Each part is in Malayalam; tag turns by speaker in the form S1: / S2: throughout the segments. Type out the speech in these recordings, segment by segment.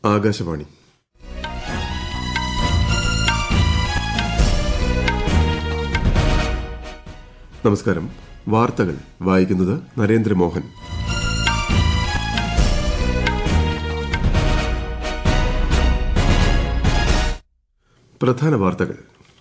S1: ആകാശവാണി നമസ്കാരം വാർത്തകൾ വായിക്കുന്നത് നരേന്ദ്രമോഹൻ പ്രധാന വാർത്തകൾ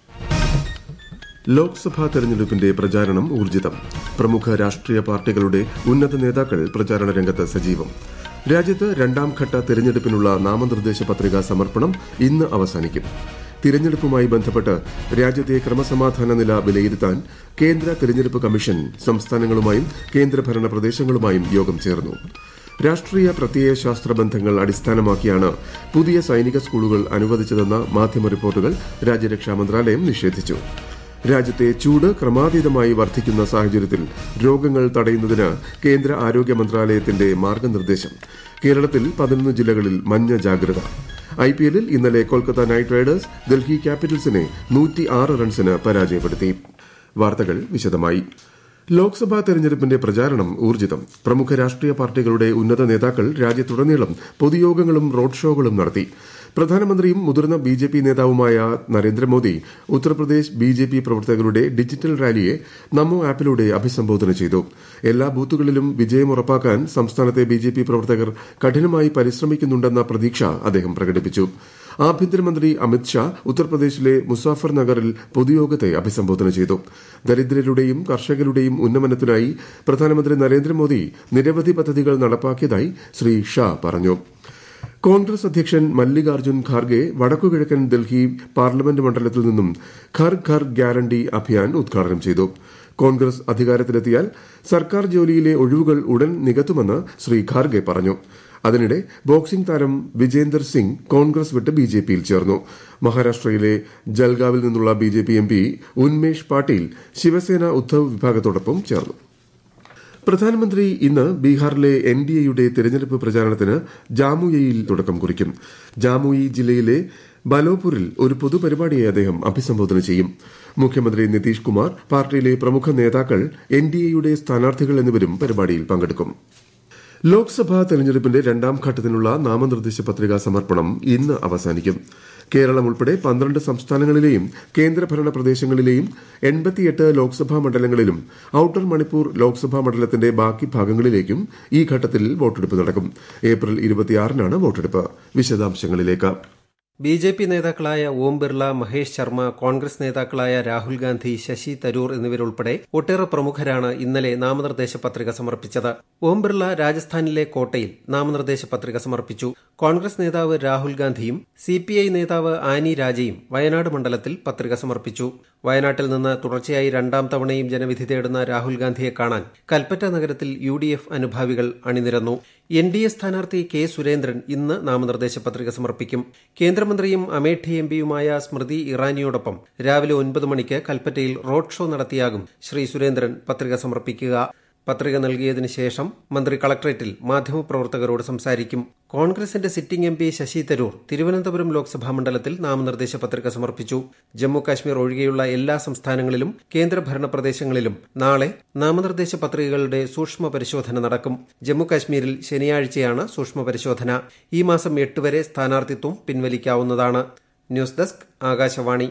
S1: ലോക്സഭാ തെരഞ്ഞെടുപ്പിന്റെ പ്രചാരണം ഊർജിതം പ്രമുഖ രാഷ്ട്രീയ പാർട്ടികളുടെ ഉന്നത നേതാക്കൾ പ്രചാരണ രംഗത്ത് സജീവം രാജ്യത്ത് രണ്ടാം ഘട്ട തെരഞ്ഞെടുപ്പിനുള്ള നാമനിർദ്ദേശ പത്രികാ സമർപ്പണം ഇന്ന് അവസാനിക്കും തിരഞ്ഞെടുപ്പുമായി ബന്ധപ്പെട്ട് രാജ്യത്തെ ക്രമസമാധാന നില വിലയിരുത്താൻ കേന്ദ്ര തിരഞ്ഞെടുപ്പ് കമ്മീഷൻ സംസ്ഥാനങ്ങളുമായും കേന്ദ്രഭരണ പ്രദേശങ്ങളുമായും യോഗം ചേർന്നു രാഷ്ട്രീയ പ്രത്യയശാസ്ത്ര ബന്ധങ്ങൾ അടിസ്ഥാനമാക്കിയാണ് പുതിയ സൈനിക സ്കൂളുകൾ അനുവദിച്ചതെന്ന മാധ്യമ റിപ്പോർട്ടുകൾ രാജ്യരക്ഷാ മന്ത്രാലയം നിഷേധിച്ചു രാജ്യത്തെ ചൂട് ക്രമാതീതമായി വർദ്ധിക്കുന്ന സാഹചര്യത്തിൽ രോഗങ്ങൾ തടയുന്നതിന് കേന്ദ്ര ആരോഗ്യ മന്ത്രാലയത്തിന്റെ മാർഗനിർദ്ദേശം കേരളത്തിൽ പതിനൊന്ന് ജില്ലകളിൽ മഞ്ഞ ജാഗ്രത ഐ പി എല്ലിൽ ഇന്നലെ കൊൽക്കത്ത നൈറ്റ് റൈഡേഴ്സ് ഡൽഹി ക്യാപിറ്റൽസിനെ നൂറ്റി ആറ് റൺസിന് പരാജയപ്പെടുത്തി വാർത്തകൾ വിശദമായി ലോക്സഭാ തെരഞ്ഞെടുപ്പിന്റെ പ്രചാരണം ഊർജിതം പ്രമുഖ രാഷ്ട്രീയ പാർട്ടികളുടെ ഉന്നത നേതാക്കൾ രാജ്യത്തുടനീളം പൊതുയോഗങ്ങളും റോഡ് ഷോകളും നടത്തി പ്രധാനമന്ത്രിയും മുതിർന്ന ബി ജെ പി നേതാവുമായ Narendra Modi Uttar Pradesh B J P പ്രവർത്തകരുടെ ഡിജിറ്റൽ റാലിയെ നമോ ആപ്പിലൂടെ അഭിസംബോധന ചെയ്തു എല്ലാ ബൂത്തുകളിലും വിജയം ഉറപ്പാക്കാൻ സംസ്ഥാനത്തെ ബി ജെ പി പ്രവർത്തകർ കഠിനമായി പരിശ്രമിക്കുന്നുണ്ടെന്ന പ്രതീക്ഷ അദ്ദേഹം പ്രകടിപ്പിച്ചു ആഭ്യന്തരമന്ത്രി അമിത് ഷാ ഉത്തർപ്രദേശിലെ മുസാഫർ നഗറിൽ പൊതുയോഗത്തെ അഭിസംബോധന ചെയ്തു ദരിദ്രരുടെയും കർഷകരുടെയും ഉന്നമനത്തിനായി പ്രധാനമന്ത്രി നരേന്ദ്രമോദി നിരവധി പദ്ധതികൾ നടപ്പാക്കിയതായി ശ്രീ ഷാ പറഞ്ഞു കോൺഗ്രസ് അധ്യക്ഷൻ മല്ലികാർജ്ജുൻ ഖാർഗെ വടക്കുകിഴക്കൻ ഡൽഹി പാർലമെന്റ് മണ്ഡലത്തിൽ നിന്നും ഘർ ഘർ ഗ്യാരണ്ടി അഭിയാൻ ഉദ്ഘാടനം ചെയ്തു കോൺഗ്രസ് അധികാരത്തിലെത്തിയാൽ സർക്കാർ ജോലിയിലെ ഒഴിവുകൾ ഉടൻ നികത്തുമെന്ന് ശ്രീ ഖാർഗെ പറഞ്ഞു അതിനിടെ ബോക്സിംഗ് താരം വിജേന്ദർ സിംഗ് കോൺഗ്രസ് വിട്ട് ബി ജെ പിയിൽ ചേർന്നു മഹാരാഷ്ട്രയിലെ ജൽഗാവിൽ നിന്നുള്ള B J P M P Unmesh Patil Shiv Sena Uddhav വിഭാഗത്തോടൊപ്പം ചേർന്നു പ്രധാനമന്ത്രി ഇന്ന് ബീഹാറിലെ എൻ ഡി എയുടെ തെരഞ്ഞെടുപ്പ് പ്രചാരണത്തിന് ജാമുയയിൽ തുടക്കം കുറിക്കും ജാമുയി ജില്ലയിലെ ബലോപൂരിൽ ഒരു പൊതുപരിപാടിയെ അദ്ദേഹം അഭിസംബോധന ചെയ്യും മുഖ്യമന്ത്രി നിതീഷ് കുമാർ പാർട്ടിയിലെ പ്രമുഖ നേതാക്കൾ എൻ ഡി എയുടെ സ്ഥാനാർത്ഥികൾ എന്നിവരും പരിപാടിയിൽ പങ്കെടുക്കും ലോക്സഭാ തെരഞ്ഞെടുപ്പിന്റെ രണ്ടാം ഘട്ടത്തിനുള്ള നാമനിർദ്ദേശ പത്രികാ സമർപ്പണം ഇന്ന് അവസാനിക്കും കേരളം ഉൾപ്പെടെ പന്ത്രണ്ട് സംസ്ഥാനങ്ങളിലെയും കേന്ദ്രഭരണ പ്രദേശങ്ങളിലെയും എൺപത്തിയെട്ട് ലോക്സഭാ മണ്ഡലങ്ങളിലും ഔട്ടർ മണിപ്പൂർ ലോക്സഭാ മണ്ഡലത്തിന്റെ ബാക്കി ഭാഗങ്ങളിലേക്കും ഈ ഘട്ടത്തിൽ വോട്ടെടുപ്പ് നടക്കും ഏപ്രിൽ ഇരുപത്തിയാറിനാണ് വോട്ടെടുപ്പ് വിശദാംശങ്ങളിലേക്ക്
S2: ബി ജെ പി നേതാക്കളായ ഓം ബിർള മഹേഷ് ശർമ്മ കോൺഗ്രസ് നേതാക്കളായ രാഹുൽ ഗാന്ധി ശശി തരൂർ എന്നിവരുൾപ്പെടെ ഒട്ടേറെ പ്രമുഖരാണ് ഇന്നലെ നാമനിർദ്ദേശ പത്രിക സമർപ്പിച്ചത് ഓം ബിർള രാജസ്ഥാനിലെ കോട്ടയിൽ നാമനിർദ്ദേശ പത്രിക സമർപ്പിച്ചു കോൺഗ്രസ് നേതാവ് രാഹുൽ ഗാന്ധിയും സി പി ഐ നേതാവ് ആനി രാജയും വയനാട് മണ്ഡലത്തിൽ പത്രിക സമർപ്പിച്ചു വയനാട്ടിൽ നിന്ന് തുടർച്ചയായി രണ്ടാം തവണയും ജനവിധി തേടുന്ന രാഹുൽ ഗാന്ധിയെ കാണാൻ കൽപ്പറ്റ നഗരത്തിൽ യു ഡി എഫ് അനുഭാവികൾ അണിനിരന്നു എൻ ഡി എ സ്ഥാനാർത്ഥി കെ സുരേന്ദ്രൻ ഇന്ന് നാമനിർദ്ദേശ പത്രിക സമർപ്പിക്കും കേന്ദ്രമന്ത്രിയും അമേഠി എം പിയുമായ സ്മൃതി ഇറാനിയോടൊപ്പം രാവിലെ ഒൻപത് മണിക്ക് കൽപ്പറ്റയിൽ റോഡ് ഷോ നടത്തിയാകും ശ്രീ സുരേന്ദ്രൻ പത്രിക സമർപ്പിക്കുക പത്രിക നൽകിയതിനു ശേഷം മന്ത്രി കളക്ടറേറ്റിൽ മാധ്യമപ്രവർത്തകരോട് സംസാരിക്കും കോൺഗ്രസിന്റെ sitting M P Sasi Tharoor Thiruvananthapuram Lok Sabha മണ്ഡലത്തിൽ നാമനിർദ്ദേശ പത്രിക സമർപ്പിച്ചു ജമ്മു കാശ്മീർ ഒഴികെയുള്ള എല്ലാ സംസ്ഥാനങ്ങളിലും കേന്ദ്രഭരണ പ്രദേശങ്ങളിലും നാളെ നാമനിർദ്ദേശ പത്രികകളുടെ സൂക്ഷ്മ പരിശോധന നടക്കും ജമ്മു കാശ്മീരിൽ ശനിയാഴ്ചയാണ് സൂക്ഷ്മ പരിശോധന ഈ മാസം എട്ട് വരെ സ്ഥാനാർത്ഥിത്വം പിൻവലിക്കാവുന്നതാണ് ന്യൂസ് ഡെസ്ക് ആകാശവാണി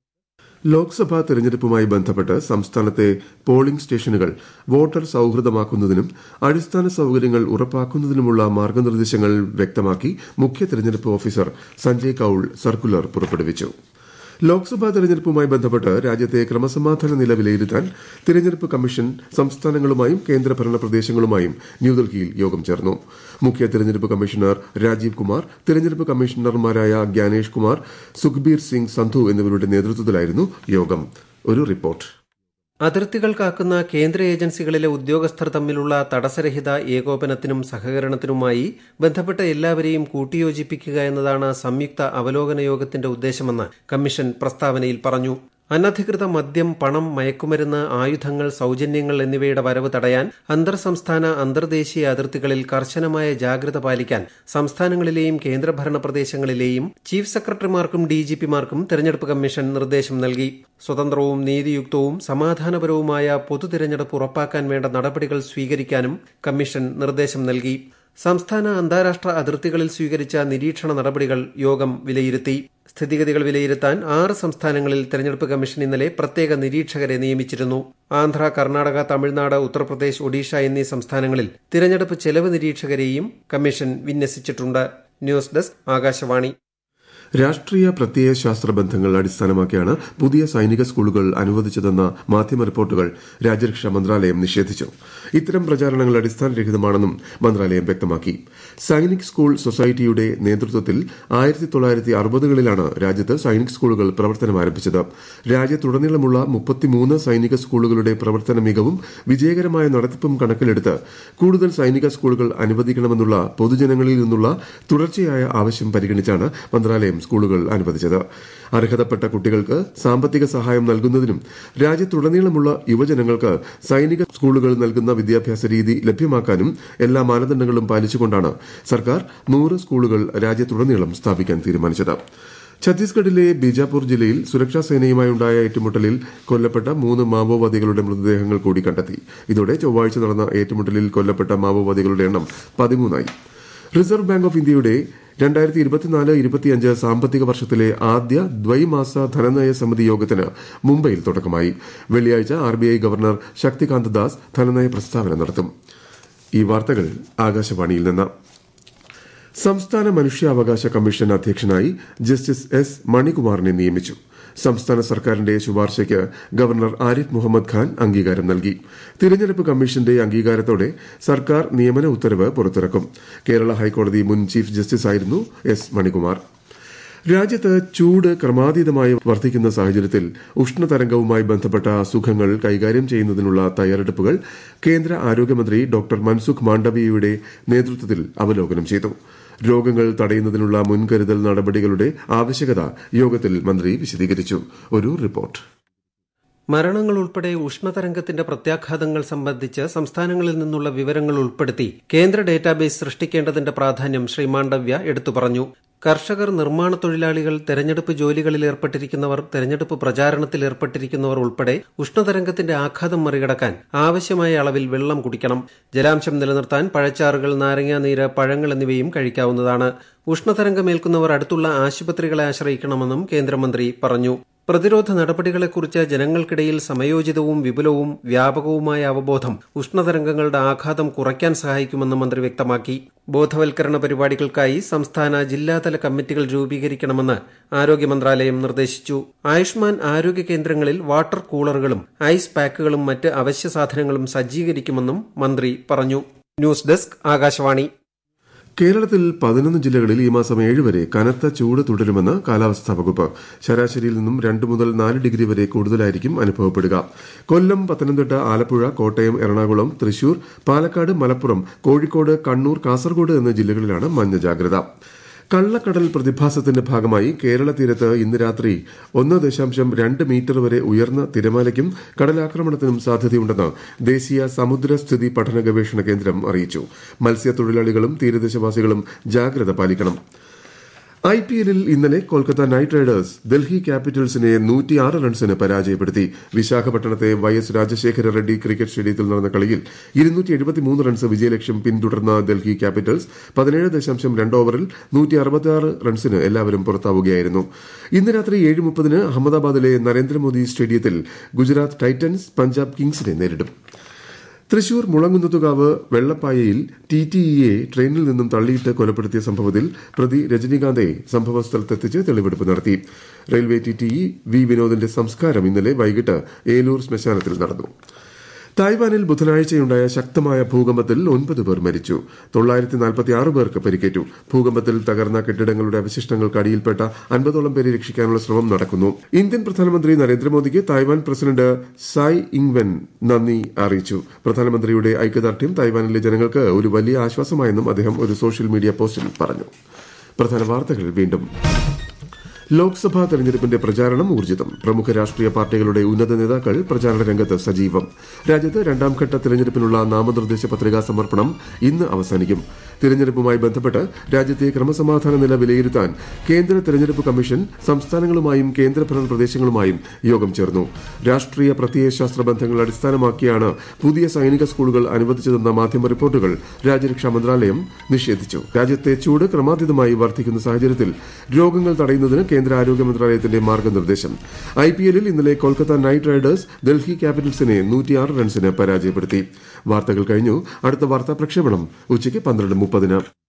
S1: ലോക്സഭാ തെരഞ്ഞെടുപ്പുമായി ബന്ധപ്പെട്ട് സംസ്ഥാനത്തെ പോളിംഗ് സ്റ്റേഷനുകൾ വോട്ടർ സൌഹൃദമാക്കുന്നതിനും അടിസ്ഥാന സൌകര്യങ്ങൾ ഉറപ്പാക്കുന്നതിനുമുള്ള മാർഗനിർദ്ദേശങ്ങൾ വ്യക്തമാക്കി മുഖ്യ തെരഞ്ഞെടുപ്പ് ഓഫീസർ സഞ്ജയ് കൌൾ സർക്കുലർ പുറപ്പെടുവിച്ചു ലോക്സഭാ തെരഞ്ഞെടുപ്പുമായി ബന്ധപ്പെട്ട് രാജ്യത്തെ ക്രമസമാധാന നില വിലയിരുത്താൻ തിരഞ്ഞെടുപ്പ് കമ്മീഷൻ സംസ്ഥാനങ്ങളുമായും കേന്ദ്രഭരണ പ്രദേശങ്ങളുമായും ന്യൂഡൽഹിയിൽ യോഗം ചേർന്നു മുഖ്യ തെരഞ്ഞെടുപ്പ് കമ്മീഷണർ രാജീവ് കുമാർ തെരഞ്ഞെടുപ്പ് കമ്മീഷണർമാരായ ഗ്യാനേഷ് കുമാർ സുഖ്ബീർ സിംഗ് സന്ധു എന്നിവരുടെ നേതൃത്വത്തിലായിരുന്നു യോഗം ഒരു റിപ്പോർട്ട്
S2: അതിർത്തികൾ കാക്കുന്ന കേന്ദ്ര ഏജൻസികളിലെ ഉദ്യോഗസ്ഥർ തമ്മിലുള്ള തടസ്സരഹിത ഏകോപനത്തിനും സഹകരണത്തിനുമായി ബന്ധപ്പെട്ട എല്ലാവരെയും കൂട്ടിയോജിപ്പിക്കുക എന്നതാണ് സംയുക്ത അവലോകന യോഗത്തിന്റെ ഉദ്ദേശമെന്ന് കമ്മീഷൻ പ്രസ്താവനയിൽ പറഞ്ഞു അനധികൃത മദ്യം പണം മയക്കുമരുന്ന് ആയുധങ്ങൾ സൌജന്യങ്ങൾ എന്നിവയുടെ വരവ് തടയാൻ അന്തർ സംസ്ഥാന അന്തർദേശീയ അതിർത്തികളിൽ കർശനമായ ജാഗ്രത പാലിക്കാൻ സംസ്ഥാനങ്ങളിലെയും കേന്ദ്രഭരണ പ്രദേശങ്ങളിലെയും ചീഫ് സെക്രട്ടറിമാർക്കും ഡിജിപിമാർക്കും തെരഞ്ഞെടുപ്പ് കമ്മീഷൻ നിർദ്ദേശം നൽകി സ്വതന്ത്രവും നീതിയുക്തവും സമാധാനപരവുമായ പൊതു തിരഞ്ഞെടുപ്പ് ഉറപ്പാക്കാൻ വേണ്ട നടപടികൾ സ്വീകരിക്കാനും കമ്മീഷൻ നിർദ്ദേശം നൽകി സംസ്ഥാന അന്താരാഷ്ട്ര അതിർത്തികളിൽ സ്വീകരിച്ച നിരീക്ഷണ നടപടികൾ യോഗം വിലയിരുത്തി സ്ഥിതിഗതികൾ വിലയിരുത്താൻ ആറ് സംസ്ഥാനങ്ങളിൽ തെരഞ്ഞെടുപ്പ് കമ്മീഷൻ ഇന്നലെ പ്രത്യേക നിരീക്ഷകരെ നിയമിച്ചിരുന്നു ആന്ധ്ര കർണാടക തമിഴ്നാട് ഉത്തർപ്രദേശ് ഒഡീഷ എന്നീ സംസ്ഥാനങ്ങളിൽ തിരഞ്ഞെടുപ്പ് ചെലവ് നിരീക്ഷകരെയും കമ്മീഷൻ വിന്യസിച്ചിട്ടുണ്ട് ന്യൂസ് ഡെസ്ക് ആകാശവാണി
S1: രാഷ്ട്രീയ പ്രത്യയശാസ്ത്ര ബന്ധങ്ങൾ അടിസ്ഥാനമാക്കിയാണ് പുതിയ സൈനിക സ്കൂളുകൾ അനുവദിച്ചതെന്ന മാധ്യമ റിപ്പോർട്ടുകൾ രാജ്യരക്ഷാ മന്ത്രാലയം നിഷേധിച്ചു ഇത്തരം പ്രചാരണങ്ങൾ അടിസ്ഥാനരഹിതമാണെന്നും മന്ത്രാലയം വ്യക്തമാക്കി സൈനിക് സ്കൂൾ സൊസൈറ്റിയുടെ നേതൃത്വത്തിൽ ആയിരത്തി തൊള്ളായിരത്തി അറുപതുകളിലാണ് രാജ്യത്ത് സൈനിക് സ്കൂളുകൾ പ്രവർത്തനം ആരംഭിച്ചത് രാജ്യത്തുടനീളമുള്ള മുപ്പത്തിമൂന്ന് സൈനിക സ്കൂളുകളുടെ പ്രവർത്തന മികവും വിജയകരമായ നടത്തിപ്പും കണക്കിലെടുത്ത് കൂടുതൽ സൈനിക സ്കൂളുകൾ അനുവദിക്കണമെന്നുള്ള പൊതുജനങ്ങളിൽ നിന്നുള്ള തുടർച്ചയായ ആവശ്യം പരിഗണിച്ചാണ് മന്ത്രാലയം സ്കൂളുകൾ അനുവദിച്ചത് അർഹതപ്പെട്ട കുട്ടികൾക്ക് സാമ്പത്തിക സഹായം നൽകുന്നതിനും രാജ്യത്തുടനീളമുള്ള യുവജനങ്ങൾക്ക് സൈനിക സ്കൂളുകൾ നൽകുന്ന വിദ്യാഭ്യാസ രീതി ലഭ്യമാക്കാനും എല്ലാ മാനദണ്ഡങ്ങളും പാലിച്ചുകൊണ്ടാണ് സർക്കാർ നൂറ് സ്കൂളുകൾ രാജ്യത്തുടനീളം സ്ഥാപിക്കാൻ തീരുമാനിച്ചത് ഛത്തീസ്ഗഡിലെ ബീജാപൂർ ജില്ലയിൽ സുരക്ഷാ സേനയുമായുണ്ടായ ഏറ്റുമുട്ടലിൽ കൊല്ലപ്പെട്ട മൂന്ന് മാവോവാദികളുടെ മൃതദേഹങ്ങൾ കൂടി കണ്ടെത്തി ഇതോടെ ചൊവ്വാഴ്ച നടന്ന ഏറ്റുമുട്ടലിൽ കൊല്ലപ്പെട്ട മാവോവാദികളുടെ എണ്ണം പതിമൂന്നായി റിസർവ് ബാങ്ക് ഓഫ് ഇന്ത്യയുടെ രണ്ടായിരത്തി ഇരുപത്തിനാല് ഇരുപത്തിയഞ്ച് സാമ്പത്തിക വർഷത്തിലെ ആദ്യ ദ്വൈമാസ ധനനയ സമിതി യോഗത്തിന് മുംബൈയിൽ തുടക്കമായി വെള്ളിയാഴ്ച ആർബിഐ ഗവർണർ ശക്തികാന്ത ദാസ് ധനനയ പ്രസ്താവന നടത്തും ഈ വാർത്തകൾ ആകാശവാണിയിൽ നിന്ന് സംസ്ഥാന മനുഷ്യാവകാശ കമ്മീഷൻ അധ്യക്ഷനായി ജസ്റ്റിസ് എസ് മണികുമാറിനെ നിയമിച്ചു സംസ്ഥാന സർക്കാരിന്റെ ശുപാർശയ്ക്ക് ഗവർണർ ആരിഫ് മുഹമ്മദ് ഖാൻ അംഗീകാരം നൽകി തിരഞ്ഞെടുപ്പ് കമ്മീഷന്റെ അംഗീകാരത്തോടെ സർക്കാർ നിയമന ഉത്തരവ് പുറത്തിറക്കും കേരള ഹൈക്കോടതി മുൻ ചീഫ് ജസ്റ്റിസായിരുന്നു എസ് മണികുമാർ രാജ്യത്ത് ചൂട് ക്രമാതീതമായി വർദ്ധിക്കുന്ന സാഹചര്യത്തിൽ ഉഷ്ണതരംഗവുമായി ബന്ധപ്പെട്ട അസുഖങ്ങൾ കൈകാര്യം ചെയ്യുന്നതിനുള്ള തയ്യാറെടുപ്പുകൾ കേന്ദ്ര ആരോഗ്യമന്ത്രി ഡോക്ടർ മൻസുഖ് മാണ്ഡവ്യയുടെ നേതൃത്വത്തിൽ അവലോകനം ചെയ്തു രോഗങ്ങൾ തടയുന്നതിനുള്ള മുൻകരുതൽ നടപടികളുടെ ആവശ്യകത യോഗത്തിൽ മന്ത്രി വിശദീകരിച്ചു ഒരു റിപ്പോർട്ട്
S2: മരണങ്ങൾ ഉൾപ്പെടെ ഉഷ്ണതരംഗത്തിന്റെ പ്രത്യാഘാതങ്ങൾ സംബന്ധിച്ച് സംസ്ഥാനങ്ങളിൽ നിന്നുള്ള വിവരങ്ങൾ ഉൾപ്പെടുത്തി കേന്ദ്ര ഡേറ്റാബേസ് സൃഷ്ടിക്കേണ്ടതിന്റെ പ്രാധാന്യം ശ്രീ മാണ്ഡവ്യ എടുത്തു പറഞ്ഞു കർഷകർ നിർമ്മാണ തൊഴിലാളികൾ തെരഞ്ഞെടുപ്പ് ജോലികളിൽ ഏർപ്പെട്ടിരിക്കുന്നവർ തെരഞ്ഞെടുപ്പ് പ്രചാരണത്തിൽ ഏർപ്പെട്ടിരിക്കുന്നവർ ഉൾപ്പെടെ ഉഷ്ണതരംഗത്തിന്റെ ആഘാതം മറികടക്കാൻ ആവശ്യമായ അളവിൽ വെള്ളം കുടിക്കണം ജലാംശം നിലനിർത്താൻ പഴച്ചാറുകൾ നാരങ്ങാനീര് പഴങ്ങൾ എന്നിവയും കഴിക്കാവുന്നതാണ് ഉഷ്ണതരംഗമേൽക്കുന്നവർ അടുത്തുള്ള ആശുപത്രികളെ ആശ്രയിക്കണമെന്നും കേന്ദ്രമന്ത്രി പറഞ്ഞു പ്രതിരോധ നടപടികളെക്കുറിച്ച് ജനങ്ങൾക്കിടയിൽ സമയോചിതവും വിപുലവും വ്യാപകവുമായ അവബോധം ഉഷ്ണതരംഗങ്ങളുടെ ആഘാതം കുറയ്ക്കാൻ സഹായിക്കുമെന്ന് മന്ത്രി വ്യക്തമാക്കി ബോധവൽക്കരണ പരിപാടികൾക്കായി സംസ്ഥാന ജില്ലാതല കമ്മിറ്റികൾ രൂപീകരിക്കണമെന്ന് ആരോഗ്യ മന്ത്രാലയം നിർദ്ദേശിച്ചു ആയുഷ്മാൻ ആരോഗ്യ കേന്ദ്രങ്ങളിൽ വാട്ടർ കൂളറുകളും ഐസ് പാക്കുകളും മറ്റ് അവശ്യ സാധനങ്ങളും സജ്ജീകരിക്കുമെന്നും മന്ത്രി പറഞ്ഞു ന്യൂസ് ഡെസ്ക് ആകാശവാണി
S1: കേരളത്തിൽ പതിനൊന്ന് ജില്ലകളിൽ ഈ മാസം ഏഴ് വരെ കനത്ത ചൂട് തുടരുമെന്ന് കാലാവസ്ഥാ വകുപ്പ് ശരാശരിയിൽ നിന്നും രണ്ട് മുതൽ നാല് ഡിഗ്രി വരെ കൂടുതലായിരിക്കും അനുഭവപ്പെടുക കൊല്ലം പത്തനംതിട്ട ആലപ്പുഴ കോട്ടയം എറണാകുളം തൃശൂർ പാലക്കാട് മലപ്പുറം കോഴിക്കോട് കണ്ണൂർ കാസർഗോഡ് എന്നീ ജില്ലകളിലാണ് മഞ്ഞ ജാഗ്രത കള്ളക്കടൽ പ്രതിഭാസത്തിന്റെ ഭാഗമായി കേരള തീരത്ത് ഇന്ന് രാത്രി ഒന്ന് ദശാംശം രണ്ട് മീറ്റർ വരെ ഉയർന്ന തിരമാലയ്ക്കും കടലാക്രമണത്തിനും സാധ്യതയുണ്ടെന്ന് ദേശീയ സമുദ്രസ്ഥിതി പഠന ഗവേഷണ കേന്ദ്രം അറിയിച്ചു മത്സ്യത്തൊഴിലാളികളും തീരദേശവാസികളും ജാഗ്രത പാലിക്കണം ഐ പി എല്ലിൽ ഇന്നലെ കൊൽക്കത്ത നൈറ്റ് റൈഡേഴ്സ് ഡൽഹി ക്യാപിറ്റൽസിനെ നൂറ്റിയാറ് റൺസിന് പരാജയപ്പെടുത്തി വിശാഖപട്ടണത്തെ Y S Rajasekhara Reddy cricket സ്റ്റേഡിയത്തിൽ നടന്ന കളിയിൽ ഇരുന്നൂറ്റി എഴുപത്തിമൂന്ന് റൺസ് വിജയലക്ഷ്യം പിന്തുടർന്ന ഡൽഹി ക്യാപിറ്റൽസ് പതിനേഴ് ദശാംശം രണ്ട് ഓവറിൽ നൂറ്റി അറുപത്തിയാറ് റൺസിന് എല്ലാവരും പുറത്താവുകയായിരുന്നു ഇന്ന് രാത്രി ഏഴ് മുപ്പതിന് അഹമ്മദാബാദിലെ നരേന്ദ്രമോദി സ്റ്റേഡിയത്തിൽ ഗുജറാത്ത് ടൈറ്റൻസ് പഞ്ചാബ് കിങ്സിനെ നേരിടും തൃശൂർ മുളങ്കുന്നത്തുകാവ് വെള്ളപ്പായയിൽ ടി ടി ഇയെ ട്രെയിനിൽ നിന്നും തള്ളിയിട്ട് കൊലപ്പെടുത്തിയ സംഭവത്തിൽ പ്രതി രജനീകാന്തെ സംഭവസ്ഥലത്തെത്തിച്ച് തെളിവെടുപ്പ് നടത്തി railway T T E V വിനോദിന്റെ സംസ്കാരം ഇന്നലെ വൈകിട്ട് ഏലൂർ ശ്മശാനത്തിൽ നടന്നു തായ്വാനിൽ ബുധനാഴ്ചയുണ്ടായ ശക്തമായ ഭൂകമ്പത്തിൽ ഒൻപത് പേർ മരിച്ചു തൊള്ളായിരത്തി നാൽപ്പത്തിയാറ് പേർക്ക് പരിക്കേറ്റു ഭൂകമ്പത്തിൽ തകർന്ന കെട്ടിടങ്ങളുടെ അവശിഷ്ടങ്ങൾക്ക് അടിയിൽപ്പെട്ട അൻപതോളം പേരെ രക്ഷിക്കാനുള്ള ശ്രമം നടക്കുന്നു ഇന്ത്യൻ പ്രധാനമന്ത്രി നരേന്ദ്രമോദിക്ക് തായ്വാൻ പ്രസിഡന്റ് സായ് ഇങ്വെൻ നന്ദി അറിയിച്ചു പ്രധാനമന്ത്രിയുടെ ഐക്യദാർഢ്യം തായ്വാനിലെ ജനങ്ങൾക്ക് ഒരു വലിയ ആശ്വാസമായെന്നും അദ്ദേഹം ഒരു സോഷ്യൽ മീഡിയ പോസ്റ്റിൽ പറഞ്ഞു പ്രധാന വാർത്തകൾ വീണ്ടും ലോക്സഭാ തെരഞ്ഞെടുപ്പിന്റെ പ്രചാരണം ഊർജിതം പ്രമുഖ രാഷ്ട്രീയ പാർട്ടികളുടെ ഉന്നത നേതാക്കൾ പ്രചാരണ രംഗത്ത് സജീവം രാജ്യത്ത് രണ്ടാംഘട്ട തെരഞ്ഞെടുപ്പിനുള്ള നാമനിർദ്ദേശ പത്രികാ സമർപ്പണം ഇന്ന് അവസാനിക്കും തെരഞ്ഞെടുപ്പുമായി ബന്ധപ്പെട്ട് രാജ്യത്തെ ക്രമസമാധാന നില വിലയിരുത്താൻ കേന്ദ്ര തെരഞ്ഞെടുപ്പ് കമ്മീഷൻ സംസ്ഥാനങ്ങളുമായും കേന്ദ്രഭരണ പ്രദേശങ്ങളുമായും യോഗം ചേർന്നു രാഷ്ട്രീയ പ്രത്യയശാസ്ത്ര ബന്ധങ്ങൾ അടിസ്ഥാനമാക്കിയാണ് പുതിയ സൈനിക സ്കൂളുകൾ അനുവദിച്ചതെന്ന മാധ്യമ റിപ്പോർട്ടുകൾ രാജ്യരക്ഷാ മന്ത്രാലയം നിഷേധിച്ചു രാജ്യത്തെ ചൂട് ക്രമാതീതമായി വർദ്ധിക്കുന്ന സാഹചര്യത്തിൽ രോഗങ്ങൾ തടയുന്നതിന് കേന്ദ്ര ആരോഗ്യ മന്ത്രാലയത്തിന്റെ മാർഗനിർദ്ദേശം ഐ പി എല്ലിൽ ഇന്നലെ കൊൽക്കത്ത നൈറ്റ് റൈഡേഴ്സ് ഡൽഹി ക്യാപിറ്റൽസിനെ നൂറ്റിയാറ് റൺസിന് പരാജയപ്പെടുത്തി വാർത്തകൾ കഴിഞ്ഞു അടുത്ത വാർത്താ പ്രക്ഷേപണം ഉച്ചയ്ക്ക് പന്ത്രണ്ട് മുപ്പതിന്